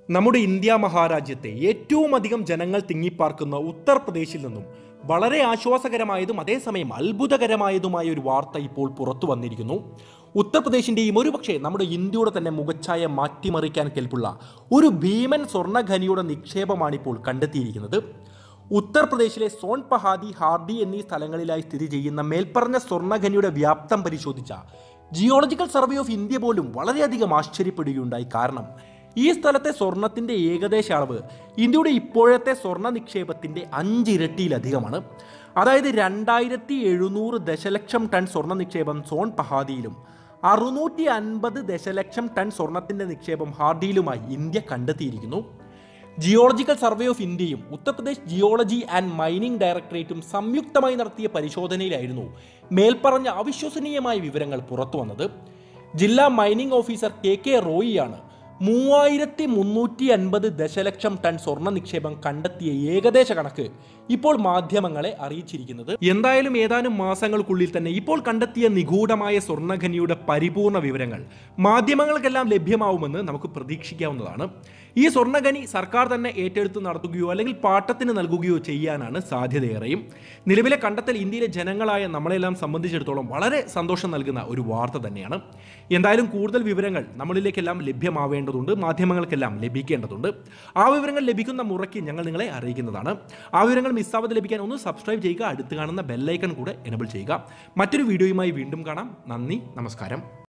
നമ്മുടെ ഇന്ത്യ മഹാരാജ്യത്തെ ഏറ്റവും അധികം ജനങ്ങൾ തിങ്ങിപ്പാർക്കുന്ന ഉത്തർപ്രദേശിൽ നിന്നും വളരെ ആശ്വാസകരമായതും അതേസമയം അത്ഭുതകരമായതുമായ ഒരു വാർത്ത ഇപ്പോൾ പുറത്തു വന്നിരിക്കുന്നു ഉത്തർപ്രദേശിന്റെയും ഒരുപക്ഷെ നമ്മുടെ ഇന്ത്യയുടെ തന്നെ മുഖച്ഛായ മാറ്റിമറിക്കാൻ കെൽപ്പുള്ള ഒരു ഭീമൻ സ്വർണ്ണഖനിയുടെ നിക്ഷേപമാണിപ്പോൾ കണ്ടെത്തിയിരിക്കുന്നത് ഉത്തർപ്രദേശിലെ സോൺ പഹാദി ഹാർഡി എന്നീ സ്ഥലങ്ങളിലായി സ്ഥിതി ചെയ്യുന്ന മേൽപ്പറഞ്ഞ സ്വർണ്ണഖനിയുടെ വ്യാപ്തം പരിശോധിച്ച ജിയോളജിക്കൽ സർവേ ഓഫ് ഇന്ത്യ പോലും വളരെയധികം ആശ്ചര്യപ്പെടുകയുണ്ടായി കാരണം ഈ സ്ഥലത്തെ സ്വർണത്തിന്റെ ഏകദേശ അളവ് ഇന്ത്യയുടെ ഇപ്പോഴത്തെ സ്വർണ്ണ നിക്ഷേപത്തിന്റെ അഞ്ചിരട്ടിയിലധികമാണ് അതായത് രണ്ടായിരത്തി എഴുന്നൂറ് ദശലക്ഷം ടൺ സ്വർണ്ണ നിക്ഷേപം സോൺ പഹാദിയിലും അറുന്നൂറ്റി അൻപത് ദശലക്ഷം ടൺ സ്വർണത്തിന്റെ നിക്ഷേപം ഹാർഡിയിലുമായി ഇന്ത്യ കണ്ടെത്തിയിരിക്കുന്നു ജിയോളജിക്കൽ സർവേ ഓഫ് ഇന്ത്യയും ഉത്തർപ്രദേശ് ജിയോളജി ആൻഡ് മൈനിംഗ് ഡയറക്ടറേറ്റും സംയുക്തമായി നടത്തിയ പരിശോധനയിലായിരുന്നു മേൽപ്പറഞ്ഞ അവിശ്വസനീയമായ വിവരങ്ങൾ പുറത്തു വന്നത് ജില്ലാ മൈനിംഗ് ഓഫീസർ കെ കെ റോയിയാണ് മൂവായിരത്തി മുന്നൂറ്റി അൻപത് ദശലക്ഷം ടൺ സ്വർണ്ണ നിക്ഷേപം കണ്ടെത്തിയ ഏകദേശ കണക്ക് ഇപ്പോൾ മാധ്യമങ്ങളെ അറിയിച്ചിരിക്കുന്നത് എന്തായാലും ഏതാനും മാസങ്ങൾക്കുള്ളിൽ തന്നെ ഇപ്പോൾ കണ്ടെത്തിയ നിഗൂഢമായ സ്വർണ്ണഖനിയുടെ പരിപൂർണ വിവരങ്ങൾ മാധ്യമങ്ങൾക്കെല്ലാം ലഭ്യമാവുമെന്ന് നമുക്ക് പ്രതീക്ഷിക്കാവുന്നതാണ് ഈ സ്വർണ്ണഖനി സർക്കാർ തന്നെ ഏറ്റെടുത്ത് നടത്തുകയോ അല്ലെങ്കിൽ പാട്ടത്തിന് നൽകുകയോ ചെയ്യാനാണ് സാധ്യതയേറെയും നിലവിലെ കണ്ടെത്തൽ ഇന്ത്യയിലെ ജനങ്ങളായ നമ്മളെല്ലാം സംബന്ധിച്ചിടത്തോളം വളരെ സന്തോഷം നൽകുന്ന ഒരു വാർത്ത തന്നെയാണ് എന്തായാലും കൂടുതൽ വിവരങ്ങൾ നമ്മളിലേക്കെല്ലാം ലഭ്യമാവേണ്ടതുണ്ട് മാധ്യമങ്ങൾക്കെല്ലാം ലഭിക്കേണ്ടതുണ്ട് ആ വിവരങ്ങൾ ലഭിക്കുന്ന മുറയ്ക്ക് ഞങ്ങൾ നിങ്ങളെ അറിയിക്കുന്നതാണ് ആ വിവരങ്ങൾ മിസ്സാവാതെ ലഭിക്കാൻ ഒന്ന് സബ്സ്ക്രൈബ് ചെയ്യുക അടുത്ത് കാണുന്ന ബെല്ലൈക്കൺ കൂടെ എനബിൾ ചെയ്യുക മറ്റൊരു വീഡിയോയുമായി വീണ്ടും കാണാം നന്ദി നമസ്കാരം